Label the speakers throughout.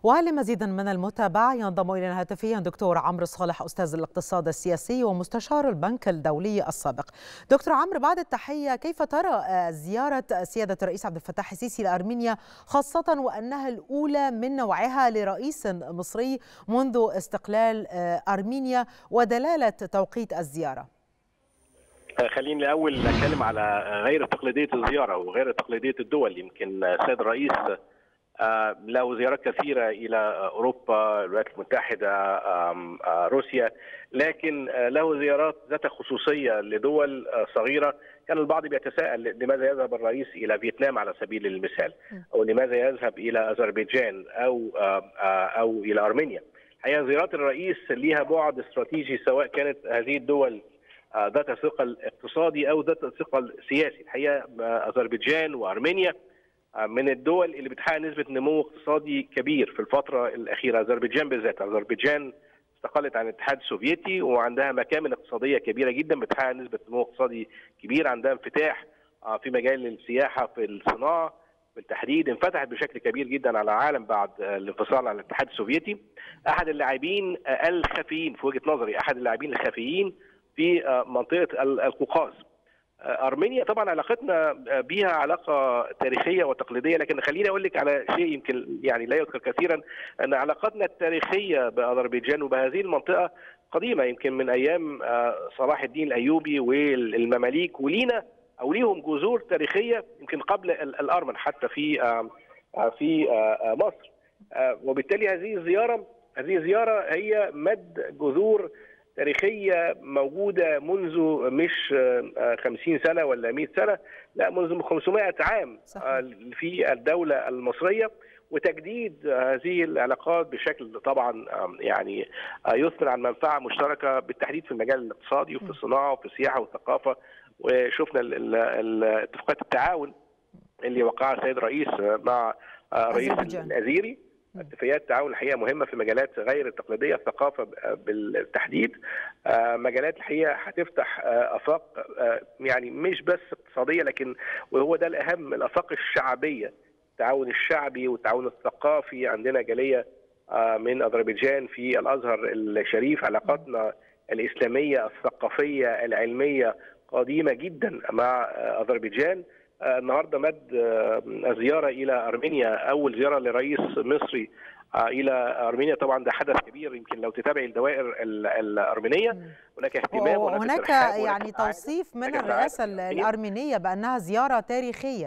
Speaker 1: ولمزيد من المتابعة ينضم إلينا هاتفيا دكتور عمرو صالح أستاذ الاقتصاد السياسي ومستشار البنك الدولي السابق دكتور عمرو بعد التحية كيف ترى زيارة سيادة الرئيس عبد الفتاح السيسي لأرمينيا خاصة وأنها الأولى من نوعها لرئيس مصري منذ استقلال أرمينيا ودلالة توقيت الزيارة
Speaker 2: خليني الاول اتكلم على غير تقليديه الزياره وغير تقليديه الدول يمكن السيد الرئيس له زيارات كثيره الى اوروبا الولايات المتحده روسيا لكن له زيارات ذات خصوصيه لدول صغيره كان البعض بيتساءل لماذا يذهب الرئيس الى فيتنام على سبيل المثال او لماذا يذهب الى اذربيجان او او الى ارمينيا الحقيقه زيارات الرئيس ليها بعد استراتيجي سواء كانت هذه الدول ذات ثقل اقتصادي او ذات ثقل سياسي الحقيقه اذربيجان وارمينيا من الدول اللي بتحقق نسبه نمو اقتصادي كبير في الفتره الاخيره اذربيجان بالذات اذربيجان استقلت عن الاتحاد السوفيتي وعندها مكامن اقتصاديه كبيره جدا بتحقق نسبه نمو اقتصادي كبير عندها انفتاح في مجال السياحه في الصناعه بالتحديد انفتحت بشكل كبير جدا على العالم بعد الانفصال عن الاتحاد السوفيتي احد اللاعبين الخفيين في وجهه نظري احد اللاعبين الخفيين في منطقه القوقاز ارمينيا طبعا علاقتنا بها علاقه تاريخيه وتقليديه لكن خليني اقول لك على شيء يمكن يعني لا يذكر كثيرا ان علاقتنا التاريخيه باذربيجان وبهذه المنطقه قديمه يمكن من ايام صلاح الدين الايوبي والمماليك ولينا او ليهم جذور تاريخيه يمكن قبل الارمن حتى في في مصر وبالتالي هذه الزياره هذه الزياره هي مد جذور تاريخيه موجوده منذ مش 50 سنه ولا 100 سنه لا منذ 500 عام صحيح. في الدوله المصريه وتجديد هذه العلاقات بشكل طبعا يعني يثمر عن منفعه مشتركه بالتحديد في المجال الاقتصادي وفي الصناعه وفي السياحه والثقافه وشفنا اتفاقات التعاون اللي وقعها السيد الرئيس مع رئيس الازيري اتفاقيات التعاون الحقيقه مهمه في مجالات غير التقليديه الثقافه بالتحديد مجالات الحقيقه هتفتح افاق يعني مش بس اقتصاديه لكن وهو ده الاهم الافاق الشعبيه التعاون الشعبي والتعاون الثقافي عندنا جاليه من اذربيجان في الازهر الشريف علاقاتنا الاسلاميه الثقافيه العلميه قديمه جدا مع اذربيجان النهارده مد زياره الى ارمينيا اول زياره لرئيس مصري الى ارمينيا طبعا ده حدث كبير يمكن لو تتابعي الدوائر الارمينيه هناك اهتمام
Speaker 1: وهناك يعني توصيف من الرئاسه الارمينيه بانها زياره تاريخيه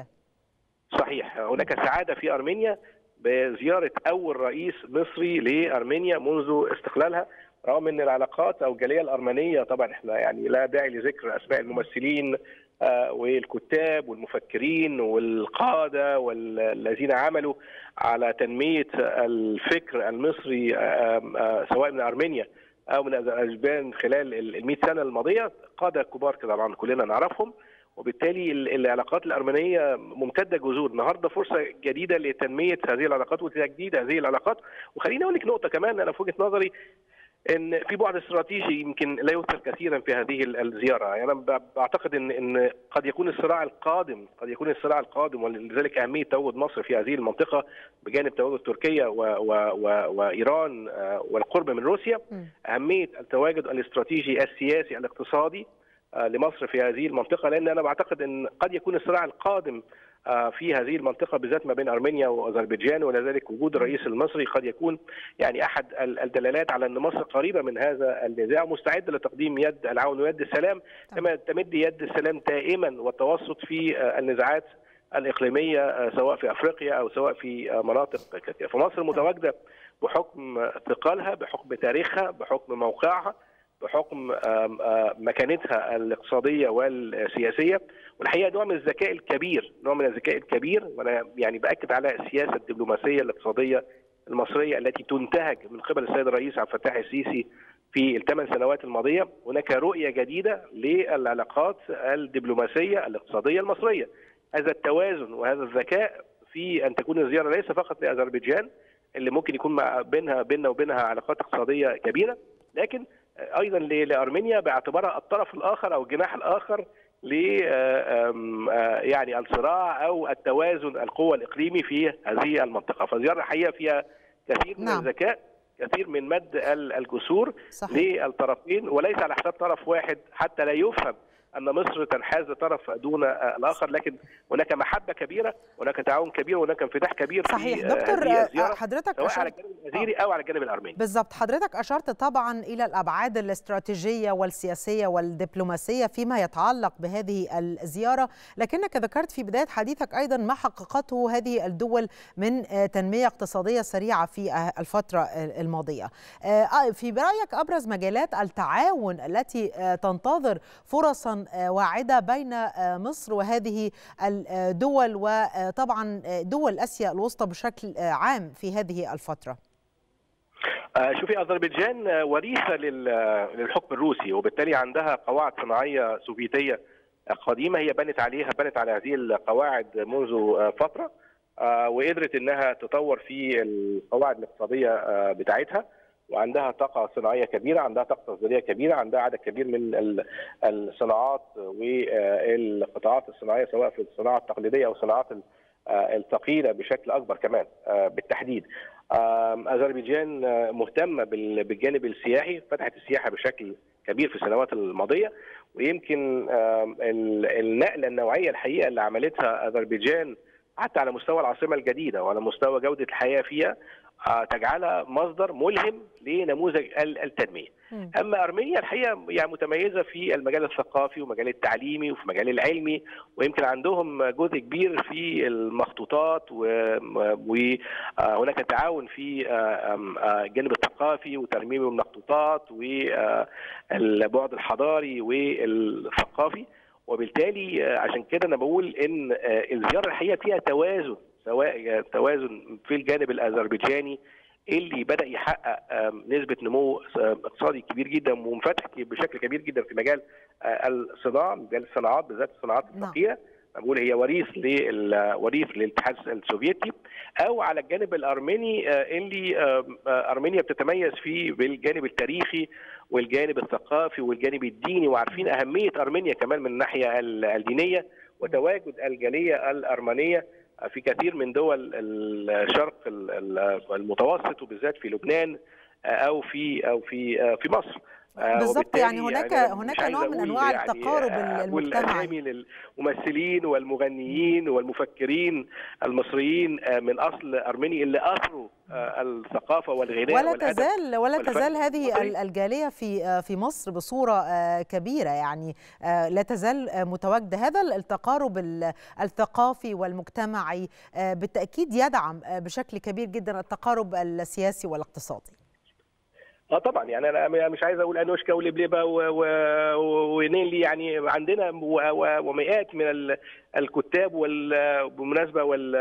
Speaker 2: صحيح هناك سعاده في ارمينيا بزياره اول رئيس مصري لارمينيا منذ استقلالها رغم ان العلاقات او الجاليه الارمنيه طبعا احنا يعني لا داعي لذكر اسماء الممثلين والكتاب والمفكرين والقادة والذين عملوا على تنمية الفكر المصري سواء من أرمينيا أو من أذربيجان خلال المئة سنة الماضية قادة كبار طبعا كلنا نعرفهم وبالتالي العلاقات الأرمنية ممتدة جذور النهاردة فرصة جديدة لتنمية هذه العلاقات وتجديد هذه العلاقات وخليني أقول لك نقطة كمان أنا في وجهة نظري ان في بعد استراتيجي يمكن لا يذكر كثيرا في هذه الزياره، يعني انا بعتقد ان ان قد يكون الصراع القادم قد يكون الصراع القادم ولذلك اهميه تواجد مصر في هذه المنطقه بجانب تواجد تركيا و و و وايران والقرب من روسيا، اهميه التواجد الاستراتيجي السياسي الاقتصادي لمصر في هذه المنطقه لان انا بعتقد ان قد يكون الصراع القادم في هذه المنطقه بالذات ما بين ارمينيا واذربيجان ولذلك وجود الرئيس المصري قد يكون يعني احد الدلالات على ان مصر قريبه من هذا النزاع ومستعده لتقديم يد العون ويد السلام كما تمد يد السلام دائما والتوسط في النزاعات الاقليميه سواء في افريقيا او سواء في مناطق كثيره فمصر متواجده بحكم ثقلها بحكم تاريخها بحكم موقعها بحكم مكانتها الاقتصاديه والسياسيه والحقيقه نوع من الذكاء الكبير نوع من الذكاء الكبير وانا يعني باكد على السياسه الدبلوماسيه الاقتصاديه المصريه التي تنتهج من قبل السيد الرئيس عبد الفتاح السيسي في الثمان سنوات الماضيه هناك رؤيه جديده للعلاقات الدبلوماسيه الاقتصاديه المصريه هذا التوازن وهذا الذكاء في ان تكون الزياره ليس فقط لاذربيجان اللي ممكن يكون مع بينها بيننا وبينها علاقات اقتصاديه كبيره لكن ايضا لارمينيا باعتبارها الطرف الاخر او الجناح الاخر ل يعني الصراع او التوازن القوى الاقليمي في هذه المنطقه فزياره الحقيقه فيها كثير من نعم. الذكاء كثير من مد الجسور صحيح. للطرفين وليس على حساب طرف واحد حتى لا يفهم ان مصر تنحاز لطرف دون الاخر لكن هناك محبه كبيره هناك تعاون كبير وهناك انفتاح كبير
Speaker 1: صحيح
Speaker 2: في
Speaker 1: دكتور حضرتك
Speaker 2: سواء أشرت... على الجانب الازيري او على الجانب الارمني
Speaker 1: بالضبط حضرتك اشرت طبعا الى الابعاد الاستراتيجيه والسياسيه والدبلوماسيه فيما يتعلق بهذه الزياره لكنك ذكرت في بدايه حديثك ايضا ما حققته هذه الدول من تنميه اقتصاديه سريعه في الفتره الماضيه في برايك ابرز مجالات التعاون التي تنتظر فرصا واعده بين مصر وهذه الدول وطبعا دول اسيا الوسطى بشكل عام في هذه الفتره
Speaker 2: شوفي اذربيجان وريثه للحكم الروسي وبالتالي عندها قواعد صناعيه سوفيتيه قديمه هي بنت عليها بنت على هذه القواعد منذ فتره وقدرت انها تطور في القواعد الاقتصاديه بتاعتها وعندها طاقة صناعية كبيرة عندها طاقة تصديرية كبيرة عندها عدد كبير من الصناعات والقطاعات الصناعية سواء في الصناعة التقليدية أو الصناعات الثقيلة بشكل أكبر كمان بالتحديد أذربيجان مهتمة بالجانب السياحي فتحت السياحة بشكل كبير في السنوات الماضية ويمكن النقلة النوعية الحقيقة اللي عملتها أذربيجان حتى على مستوى العاصمة الجديدة وعلى مستوى جودة الحياة فيها تجعلها مصدر ملهم لنموذج التنميه. اما ارمينيا الحقيقه يعني متميزه في المجال الثقافي ومجال التعليمي وفي المجال العلمي ويمكن عندهم جزء كبير في المخطوطات وهناك تعاون في الجانب الثقافي وترميم المخطوطات والبعد الحضاري والثقافي وبالتالي عشان كده انا بقول ان الزياره الحقيقه فيها توازن سواء توازن في الجانب الاذربيجاني اللي بدا يحقق نسبه نمو اقتصادي كبير جدا ومنفتح بشكل كبير جدا في مجال الصناعه مجال الصناعات بالذات الصناعات الثقيله بقول هي وريث وريث للاتحاد السوفيتي او على الجانب الارميني اللي ارمينيا بتتميز فيه بالجانب التاريخي والجانب الثقافي والجانب الديني وعارفين اهميه ارمينيا كمان من الناحيه الدينيه وتواجد الجاليه الارمنيه في كثير من دول الشرق المتوسط وبالذات في لبنان او في او في في مصر
Speaker 1: بالظبط يعني هناك يعني هناك نوع من انواع يعني التقارب المجتمعي
Speaker 2: للممثلين والمغنيين والمفكرين المصريين من اصل ارميني اللي اثروا الثقافه والغناء
Speaker 1: ولا تزال ولا تزال هذه الجاليه في في مصر بصوره كبيره يعني لا تزال متواجده هذا التقارب الثقافي والمجتمعي بالتاكيد يدعم بشكل كبير جدا التقارب السياسي والاقتصادي
Speaker 2: اه طبعا يعني انا مش عايز اقول انوشكا ولبلبه ونيلي يعني عندنا ومئات من الكتاب بالمناسبه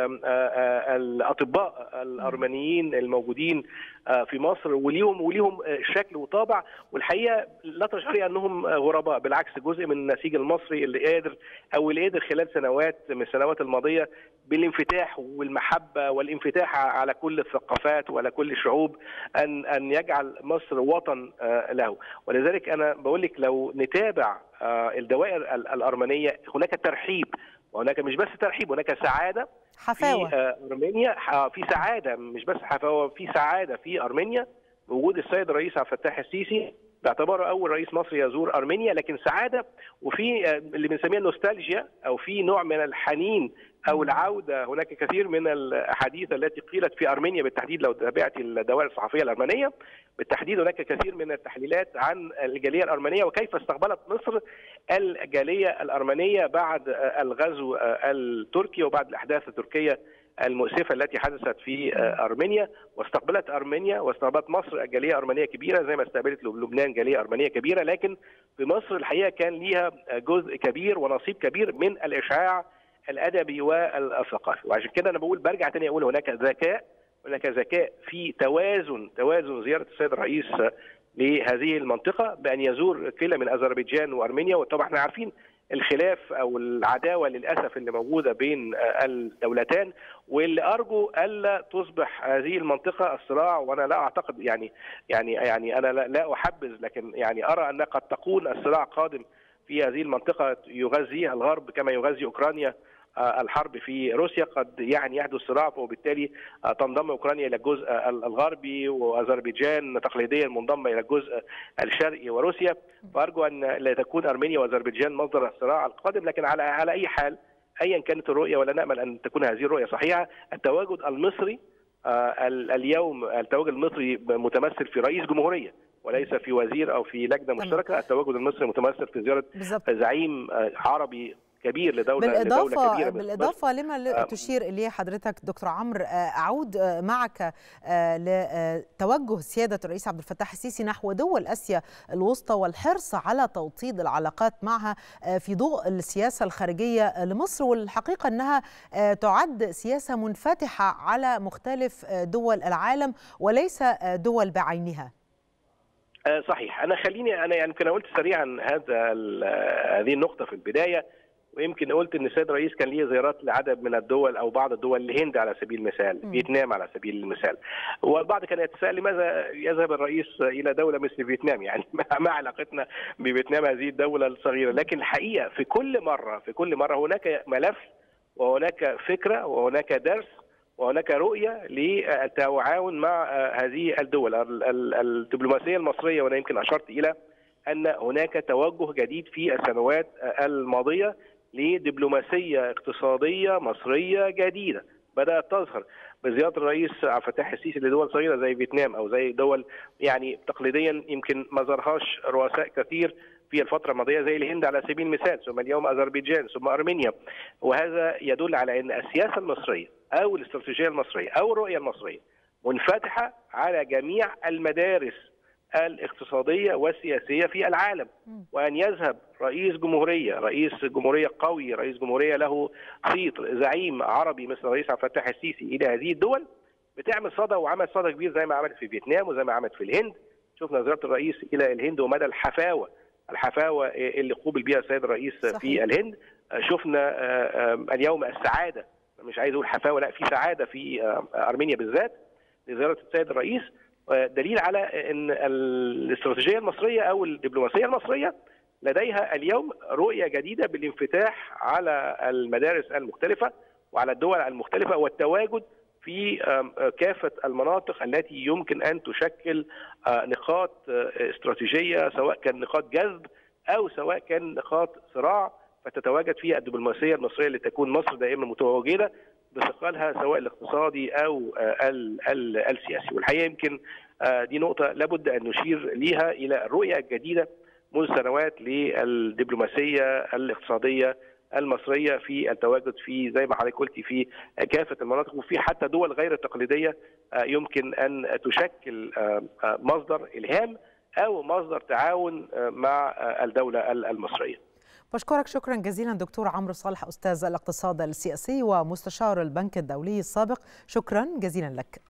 Speaker 2: والاطباء الارمنيين الموجودين في مصر وليهم وليهم شكل وطابع والحقيقه لا تشعري انهم غرباء بالعكس جزء من النسيج المصري اللي قادر او اللي قادر خلال سنوات من السنوات الماضيه بالانفتاح والمحبه والانفتاح على كل الثقافات وعلى كل الشعوب ان ان يجعل مصر وطن له ولذلك انا بقول لك لو نتابع الدوائر الارمنيه هناك ترحيب وهناك مش بس ترحيب هناك سعاده
Speaker 1: حفاوه
Speaker 2: في ارمينيا في سعاده مش بس حفاوه في سعاده في ارمينيا بوجود السيد الرئيس عبد الفتاح السيسي باعتباره اول رئيس مصري يزور ارمينيا لكن سعاده وفي اللي بنسميها النوستالجيا او في نوع من الحنين او العوده هناك كثير من الاحاديث التي قيلت في ارمينيا بالتحديد لو تابعت الدوائر الصحفيه الارمنيه بالتحديد هناك كثير من التحليلات عن الجاليه الارمنيه وكيف استقبلت مصر الجاليه الارمنيه بعد الغزو التركي وبعد الاحداث التركيه المؤسفه التي حدثت في ارمينيا واستقبلت ارمينيا واستقبلت مصر جاليه ارمنيه كبيره زي ما استقبلت لبنان جاليه ارمنيه كبيره لكن في مصر الحقيقه كان ليها جزء كبير ونصيب كبير من الاشعاع الادبي والثقافي وعشان كده انا بقول برجع تاني اقول هناك ذكاء هناك ذكاء في توازن توازن زياره السيد الرئيس لهذه المنطقه بان يزور كلا من اذربيجان وارمينيا وطبعا احنا عارفين الخلاف او العداوه للاسف اللي موجوده بين الدولتان واللي ارجو الا تصبح هذه المنطقه الصراع وانا لا اعتقد يعني يعني يعني انا لا احبذ لكن يعني ارى ان قد تكون الصراع قادم في هذه المنطقه يغذيها الغرب كما يغذي اوكرانيا الحرب في روسيا قد يعني يحدث صراع وبالتالي تنضم اوكرانيا الى الجزء الغربي واذربيجان تقليديا منضمه الى الجزء الشرقي وروسيا فارجو ان لا تكون ارمينيا واذربيجان مصدر الصراع القادم لكن على على اي حال ايا كانت الرؤيه ولا نامل ان تكون هذه الرؤيه صحيحه التواجد المصري اليوم التواجد المصري متمثل في رئيس جمهوريه وليس في وزير او في لجنه مشتركه التواجد المصري متمثل في زياره بالزبط. زعيم عربي كبير لدوله
Speaker 1: بالإضافة
Speaker 2: لدوله كبيره
Speaker 1: بالاضافه لما تشير اليه حضرتك دكتور عمرو اعود معك لتوجه سياده الرئيس عبد الفتاح السيسي نحو دول اسيا الوسطى والحرص على توطيد العلاقات معها في ضوء السياسه الخارجيه لمصر والحقيقه انها تعد سياسه منفتحه على مختلف دول العالم وليس دول بعينها
Speaker 2: صحيح انا خليني انا يعني يمكن قلت سريعا هذا هذه النقطه في البدايه ويمكن قلت ان السيد الرئيس كان ليه زيارات لعدد من الدول او بعض الدول الهند على سبيل المثال م. فيتنام على سبيل المثال والبعض كان يتساءل لماذا يذهب الرئيس الى دوله مثل فيتنام يعني ما علاقتنا بفيتنام هذه الدوله الصغيره لكن الحقيقه في كل مره في كل مره هناك ملف وهناك فكره وهناك درس وهناك رؤيه للتعاون مع هذه الدول الدبلوماسيه المصريه وانا يمكن اشرت الى ان هناك توجه جديد في السنوات الماضيه لدبلوماسيه اقتصاديه مصريه جديده بدات تظهر بزياره الرئيس عبد الفتاح السيسي لدول صغيره زي فيتنام او زي دول يعني تقليديا يمكن ما زارهاش رؤساء كثير في الفتره الماضيه زي الهند على سبيل المثال ثم اليوم اذربيجان ثم ارمينيا وهذا يدل على ان السياسه المصريه او الاستراتيجيه المصريه او الرؤيه المصريه منفتحه على جميع المدارس الاقتصاديه والسياسيه في العالم وان يذهب رئيس جمهوريه رئيس جمهوريه قوي رئيس جمهوريه له صيت زعيم عربي مثل الرئيس عبد الفتاح السيسي الى هذه الدول بتعمل صدى وعمل صدى كبير زي ما عملت في فيتنام وزي ما عملت في الهند شفنا زياره الرئيس الى الهند ومدى الحفاوه الحفاوه اللي قوبل بها السيد الرئيس صحيح. في الهند شفنا اليوم السعاده مش عايز اقول حفاوه لا في سعاده في ارمينيا بالذات لزياره السيد الرئيس دليل على ان الاستراتيجيه المصريه او الدبلوماسيه المصريه لديها اليوم رؤيه جديده بالانفتاح على المدارس المختلفه وعلى الدول المختلفه والتواجد في كافه المناطق التي يمكن ان تشكل نقاط استراتيجيه سواء كان نقاط جذب او سواء كان نقاط صراع فتتواجد فيها الدبلوماسيه المصريه لتكون مصر دائما متواجده بثقلها سواء الاقتصادي او ال ال السياسي والحقيقه يمكن دي نقطه لابد ان نشير ليها الى الرؤيه الجديده منذ سنوات للدبلوماسيه الاقتصاديه المصريه في التواجد في زي ما حضرتك قلتي في كافه المناطق وفي حتى دول غير تقليديه يمكن ان تشكل مصدر الهام او مصدر تعاون مع الدوله المصريه.
Speaker 1: بشكرك شكرا جزيلا دكتور عمرو صالح استاذ الاقتصاد السياسي ومستشار البنك الدولي السابق شكرا جزيلا لك